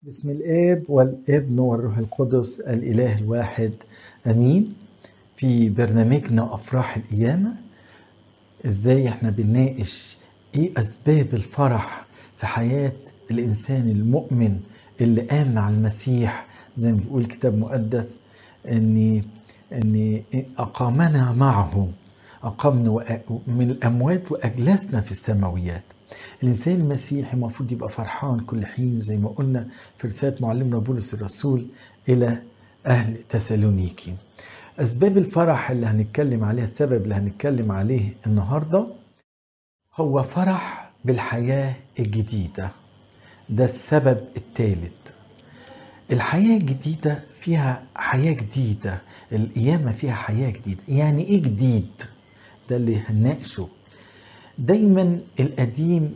بسم الآب والابن والروح القدس الإله الواحد أمين في برنامجنا أفراح القيامة إزاي إحنا بنناقش إيه أسباب الفرح في حياة الإنسان المؤمن اللي قام مع المسيح زي ما بيقول الكتاب المقدس إن إن أقامنا معه أقامنا من الأموات وأجلسنا في السماويات الإنسان المسيحي المفروض يبقى فرحان كل حين زي ما قلنا في رسالة معلمنا بولس الرسول إلى أهل تسالونيكي أسباب الفرح اللي هنتكلم عليها السبب اللي هنتكلم عليه النهاردة هو فرح بالحياة الجديدة ده السبب الثالث الحياة الجديدة فيها حياة جديدة القيامة فيها حياة جديدة يعني إيه جديد ده اللي هنناقشه دايما القديم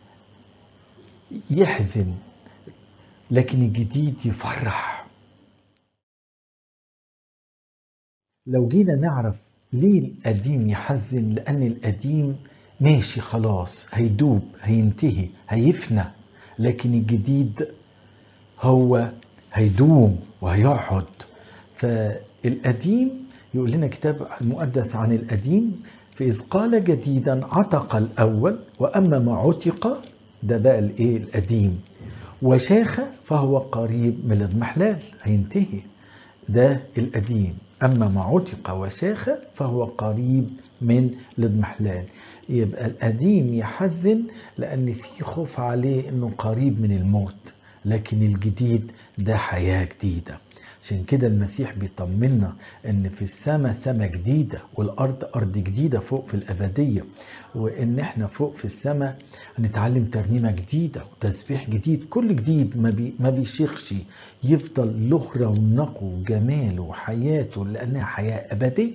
يحزن لكن الجديد يفرح لو جينا نعرف ليه القديم يحزن لأن القديم ماشي خلاص هيدوب هينتهي هيفنى لكن الجديد هو هيدوم وهيقعد فالقديم يقول لنا كتاب المقدس عن القديم فإذ قال جديدا عتق الأول وأما ما عتق ده بقى الإيه القديم وشاخ فهو قريب من الاضمحلال هينتهي ده القديم أما ما عتق وشاخ فهو قريب من الاضمحلال يبقى القديم يحزن لأن في خوف عليه أنه قريب من الموت لكن الجديد ده حياة جديدة عشان كده المسيح بيطمنا ان في السماء سماء جديده والارض ارض جديده فوق في الابديه وان احنا فوق في السماء هنتعلم ترنيمه جديده وتسبيح جديد كل جديد ما, بي ما بيشيخش يفضل له رونقه وجماله وحياته لانها حياه ابديه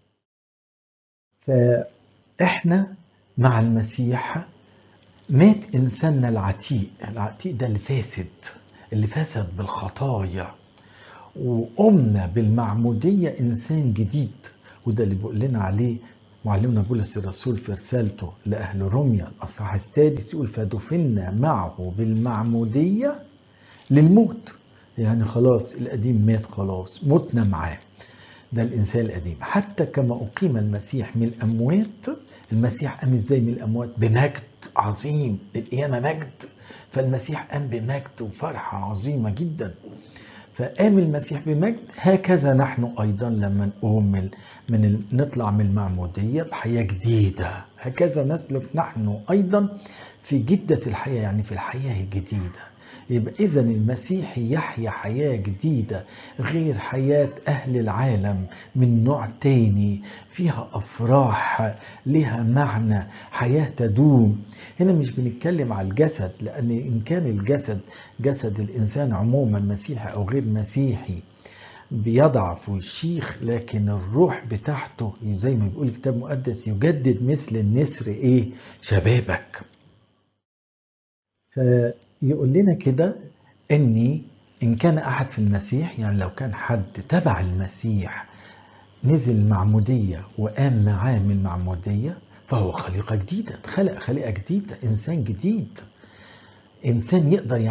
فاحنا مع المسيح مات انساننا العتيق العتيق ده اللي فاسد اللي فسد بالخطايا وقمنا بالمعمودية إنسان جديد وده اللي بيقول لنا عليه معلمنا بولس الرسول في رسالته لأهل روميا الأصحاح السادس يقول فدفنا معه بالمعمودية للموت يعني خلاص القديم مات خلاص متنا معاه ده الإنسان القديم حتى كما أقيم المسيح من الأموات المسيح قام إزاي من الأموات بمجد عظيم القيامة مجد فالمسيح قام بمجد وفرحة عظيمة جدا فقام المسيح بمجد هكذا نحن ايضا لما نقوم من, من نطلع من المعموديه بحياه جديده هكذا نسلك نحن ايضا في جده الحياه يعني في الحياه الجديده يبقى اذا المسيحي يحيا حياه جديده غير حياه اهل العالم من نوع تاني فيها افراح لها معنى حياه تدوم هنا مش بنتكلم على الجسد لان ان كان الجسد جسد الانسان عموما مسيحي او غير مسيحي بيضعف ويشيخ لكن الروح بتاعته زي ما بيقول الكتاب المقدس يجدد مثل النسر ايه شبابك فيقول لنا كده اني ان كان احد في المسيح يعني لو كان حد تبع المسيح نزل المعموديه وقام معاه من المعموديه فهو خليقه جديده اتخلق خليقه جديده انسان جديد انسان يقدر